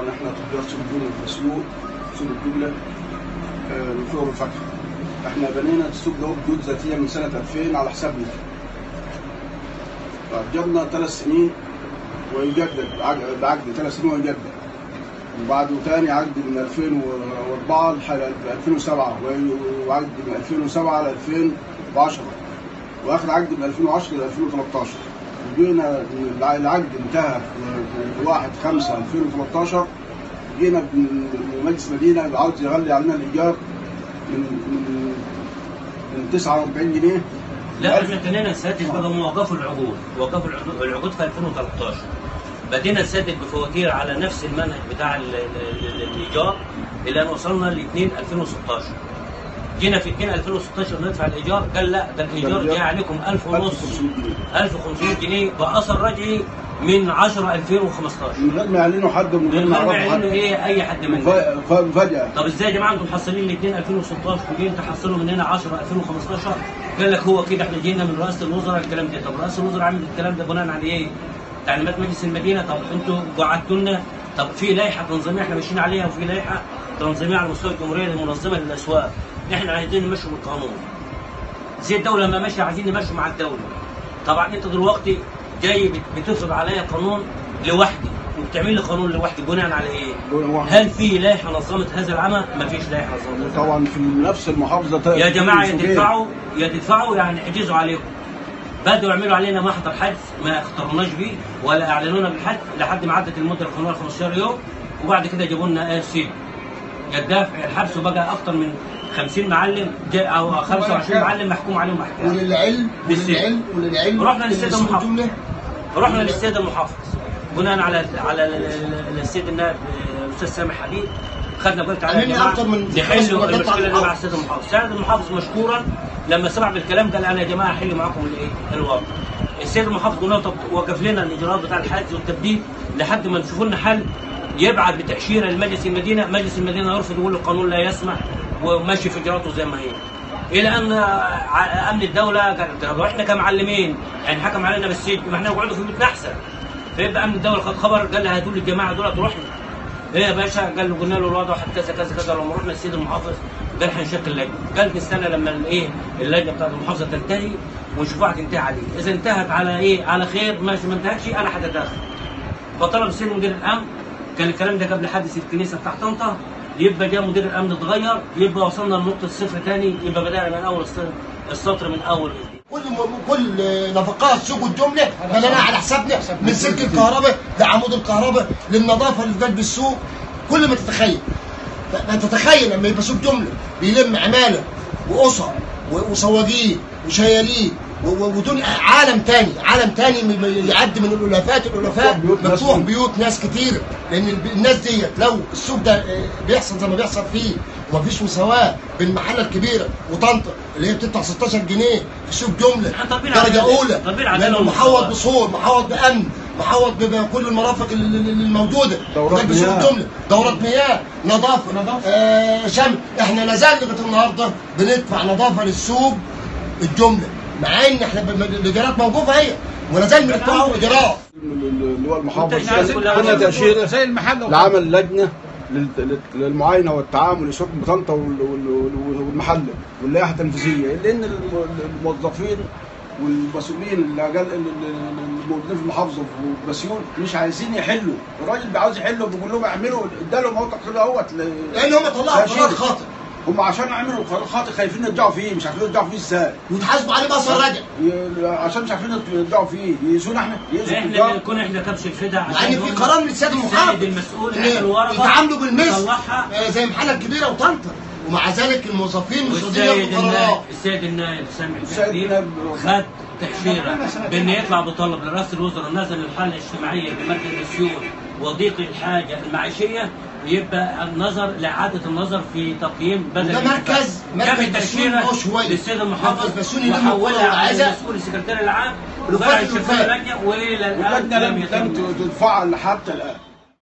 احنا تجار سوق الجمله في مسلوق سوق الجمله آه، الفطور والفاكهه احنا بنينا السوق ده بجهود ذاتيه من سنه 2000 على حسابنا فأجرنا ثلاث سنين ويجدد عقد- بعقد ثلاث سنين ويجدد وبعده تاني عقد من 2004 لحد 2007 وعقد من 2007 ل 2010 واخر عقد من 2010 ل 2013 وجينا الع- العقد انتهى في 1 5 2013 جينا من مجلس مدينه عاوز يغلي علينا الايجار من من من 49 جنيه لا احنا ابتدينا نسدد بقى موقفوا العقود وقفوا العقود- العقود في 2013 بدينا نسدد بفواتير على نفس المنهج بتاع ال- ال- ال- الايجار الى ان وصلنا ل 2 2016 جينا في 2 2016 ندفع الايجار قال لا ده الايجار جاي عليكم 1000 ونص 1500 جنيه 1500 جنيه باثر رجعي من 10 2015 من غير ما يعلنوا حد ومن غير من ما غير ما يعرفوا يعلنوا حد ايه اي حد منا ف- فجأة طب ازاي يا جماعه انتم محصلين الاثنين 2016 وجايين تحصلوا مننا 10 2015 قال لك هو كده احنا جينا من رئاسه الوزراء الكلام ده طب رئاسه الوزراء عمل الكلام ده بناء على ايه؟ تعليمات مجلس المدينه طب انتوا قعدتوا لنا طب في لائحه تنظيميه احنا ماشيين عليها وفي لائحه تنظيميه على مستوى الجمهوريه المنظمه للاسواق احنا عايزين نمشي بالقانون زي الدوله ما ماشيه عايزين نمشي مع الدوله طبعا انت دلوقتي جاي بت- بتفرض عليا قانون لوحدي وبتعمل لي قانون لوحدي بناء على ايه؟ دولة واحدة. هل في لائحه نظمت هذا العمل؟ ما فيش لائحه نظمت هذا العمل. طبعا في نفس المحافظة يا جماعه يا سوقين. تدفعوا يا تدفعوا يعني احجزوا عليكم بدأوا يعملوا علينا محضر حجز ما اخترناش بيه ولا اعلنونا بالحجز لحد ما عدت المده القانونيه 15 يوم وبعد كده جابوا لنا ايه سي الدافع الحبس وبقى اكتر من 50 معلم جاء او 25 معلم محكوم عليهم احكام وللعلم بالسجن. وللعلم وللعلم رحنا للسيد إن المحافظ. الجملة رحنا للسيد المحافظ بناء على على ال- ال- السيد النائب آه، الاستاذ سامح حبيب خدنا قلت على عاملين أكتر من خمس نحلوا مرات المشكله على دي مع الأرض. السيد المحافظ السيد المحافظ مشكورا لما سمع بالكلام قال انا يا جماعه احل معاكم الايه الوضع السيد المحافظ قلنا له طب وقف لنا الاجراءات بتاع الحجز والتبديل لحد ما نشوف لنا حل يبعت بتاشيره لمجلس المدينه مجلس المدينه يرفض يقول القانون لا يسمح وماشي في اجراءاته زي ما هي الى ان ع- امن الدوله قال طب احنا كمعلمين يعني حكم علينا بالسجن ما احنا نقعدوا في بيوتنا احسن فيبقى امن الدوله خد خبر قال لي هاتوا لي الجماعه دول تروحنا ايه يا باشا قال له قلنا له الوضع واحد كذا كذا كذا لما رحنا للسيد المحافظ قال هنشكل لجنه قال نستنى لما الايه اللجنه بتاعت المحافظه تنتهي ونشوفها هتنتهي على ايه اذا انتهت على ايه على خير ماشي ما انتهتش انا هتدخل فطلب السيد مدير الامن كان الكلام ده قبل حادث الكنيسه بتاع طنطا يبقى جاء مدير الامن اتغير يبقى وصلنا لنقطه الصفر تاني يبقى بدانا من اول السطر- السطر من اول كل كل نفقات سوق الجمله بنيناها على حسابنا من سلك الكهرباء لعمود الكهرباء للنظافه اللي في قلب السوق كل ما تتخيل ف- تتخيل لما يبقى سوق جمله بيلم عماله واسر و- وسواقين وشيالين و- و- ودنيا عالم تاني عالم تاني م- م- يعدي من الالافات الالافات مفتوح بيوت ناس مفتوح فيه. بيوت ناس كتير لان الب- الناس ديت لو السوق ده آه، بيحصل زي ما بيحصل فيه ومفيش مساواه بين المحله الكبيره وطنطا اللي هي بتدفع 16 جنيه في سوق جمله احنا طالبين درجه عدالة. اولى طالبين عدالة لانه ومساواة. محوط بصور محوط بامن محوط بكل المرافق ال- ال- الموجوده دورات ده بسوق مياه. جمله دورات مياه نظافه نظافة. آه شم احنا نزال لغايه النهارده بندفع نظافه للسوق الجمله مع ان احنا ب- ب- الايجارات موقوفه هي ولا زال بندفعوا ايجارات اللي هو المحافظ وانت عايز كل كنا واحد- تأشيرة زي المحل لعمل لجنة لل- لل- للمعاينة والتعامل لسوق بطنطا وال- وال- وال- والمحلة واللائحة التنفيذية لأن الم- الموظفين والمسؤولين اللي قال الموجودين في المحافظة وبسيون مش عايزين يحلوا الراجل عاوز يحلوا بيقول لهم اعملوا ادالهم اهو تقرير اهوت ل- لان هم طلعوا تأشيرة. قرار خاطئ هم عشان يعملوا قرار خاطئ خايفين يرجعوا فيه مش عارفين يرجعوا فيه ازاي ويتحاسبوا عليه بقى رجع ي- عشان مش عارفين يرجعوا فيه يأذونا احنا يأذوا احنا التجار نكون احنا كبش الفدا مع ان في هم- قرار من السيد المحافظ السيد المسؤول إن عن الورقه يتعاملوا بالمثل يطلعها آه، زي المحله الكبيره وطنطا ومع ذلك الموظفين مش راضيين والسيد ياخدوا النائب قرارات السيد النائب سامح السيد الحديد النائب خد تأشيرة بأن يطلع بطلب لرئاسة الوزراء نزل الحالة الاجتماعية بمركز السيول وضيق الحاجة المعيشية يبقى النظر لإعادة النظر في تقييم بدل وده الانتفاع. مركز- جاب مركز التأشيرة مسؤول شوية. للسيد المحافظ مركز مسؤول يلم وحولها القرى على والعزاء. المسؤول السكرتير العام ولفات وبقى الوفاة. الشفاء اللجنة وإلى الآن واللجنة لم لم يتم لم تدفع حتى الآن